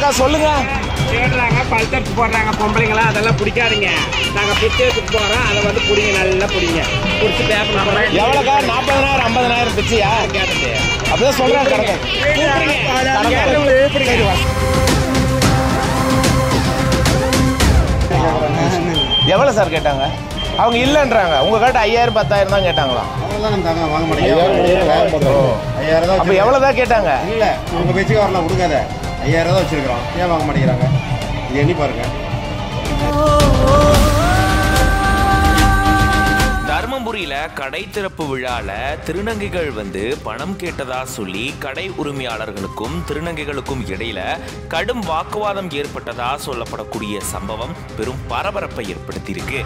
எவ்வளோக்கா சொல்லுங்க தேடுறாங்க பல்சர்ஸ் போடுறாங்க பொம்பளைங்களா அதெல்லாம் பிடிக்காதீங்க நாங்க பிச்சேத்துக்கு போறோம் அதை வந்து பிடிங்க நல்லா பிடிங்க பிடிச்சி பேப்பர் போடுறோம் எவ்வளோக்கா நாற்பதனாயிரம் ஐம்பதனாயிரம் பிச்சையா கேட்டது அப்படிதான் சொல்றாங்க கணக்கு சரி, வா. எவ்வளோ சார் கேட்டாங்க அவங்க இல்லைன்றாங்க உங்க கிட்ட ஐயாயிரம் பத்தாயிரம் தான் கேட்டாங்களா அதெல்லாம் நம்ம தாங்க வாங்க மாட்டேங்க ஐயாயிரம் தான் அப்போ எவ்வளோ தான் கேட்டாங்க இல்லை உங்க பேச்சுக்கு வரலாம் கொடுக்காத ஐயாயிரம் தான் வச்சிருக்கிறோம் ஏன் வாங்க மாட்டேங்கிறாங்க இது எண்ணி பாருங்க தருமபுரியில கடை திறப்பு விழால திருநங்கைகள் வந்து பணம் கேட்டதா சொல்லி கடை உரிமையாளர்களுக்கும் திருநங்கைகளுக்கும் இடையில கடும் வாக்குவாதம் ஏற்பட்டதா சொல்லப்படக்கூடிய சம்பவம் பெரும் பரபரப்பை ஏற்படுத்தியிருக்கு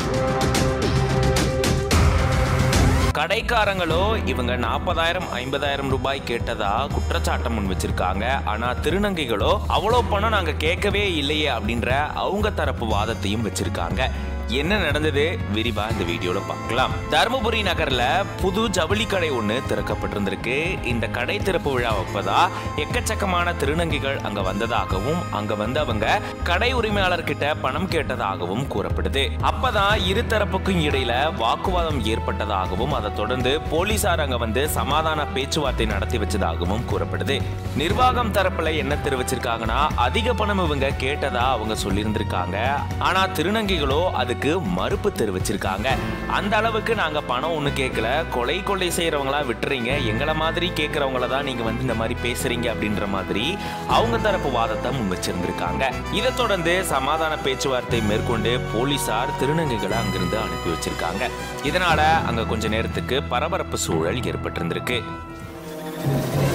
கடைக்காரங்களோ இவங்க நாற்பதாயிரம் ஐம்பதாயிரம் ரூபாய் கேட்டதா குற்றச்சாட்டம் முன் வச்சிருக்காங்க ஆனா திருநங்கைகளோ அவ்வளோ பணம் நாங்க கேட்கவே இல்லையே அப்படின்ற அவங்க தரப்பு வாதத்தையும் வச்சிருக்காங்க என்ன நடந்தது விரிவா இந்த வீடியோல பார்க்கலாம் தருமபுரி நகர்ல புது ஜவுளி கடை ஒண்ணு திறக்கப்பட்டிருந்திருக்கு இந்த கடை திறப்பு விழா அப்பதா எக்கச்சக்கமான திருநங்கைகள் அங்க வந்ததாகவும் அங்க வந்து அவங்க கடை உரிமையாளர்கிட்ட பணம் கேட்டதாகவும் கூறப்படுது அப்பதான் இரு தரப்புக்கும் இடையில வாக்குவாதம் ஏற்பட்டதாகவும் அதை தொடர்ந்து போலீசார் அங்க வந்து சமாதான பேச்சுவார்த்தை நடத்தி வச்சதாகவும் கூறப்படுது நிர்வாகம் தரப்புல என்ன தெரிவிச்சிருக்காங்கன்னா அதிக பணம் இவங்க கேட்டதா அவங்க சொல்லியிருந்திருக்காங்க ஆனா திருநங்கைகளோ அதுக்கு மறுப்பு தெரிவிச்சிருக்காங்க அந்த அளவுக்கு நாங்க பணம் ஒண்ணு கேட்கல கொலை கொள்ளை செய்யறவங்களா விட்டுறீங்க எங்களை மாதிரி கேட்கறவங்கள தான் நீங்க வந்து இந்த மாதிரி பேசுறீங்க அப்படின்ற மாதிரி அவங்க தரப்பு வாதத்தை முன் வச்சிருந்திருக்காங்க இதை தொடர்ந்து சமாதான பேச்சுவார்த்தை மேற்கொண்டு போலீசார் திருநங்கைகளை அங்கிருந்து அனுப்பி வச்சிருக்காங்க இதனால அங்க கொஞ்ச நேரத்துக்கு பரபரப்பு சூழல் ஏற்பட்டிருந்திருக்கு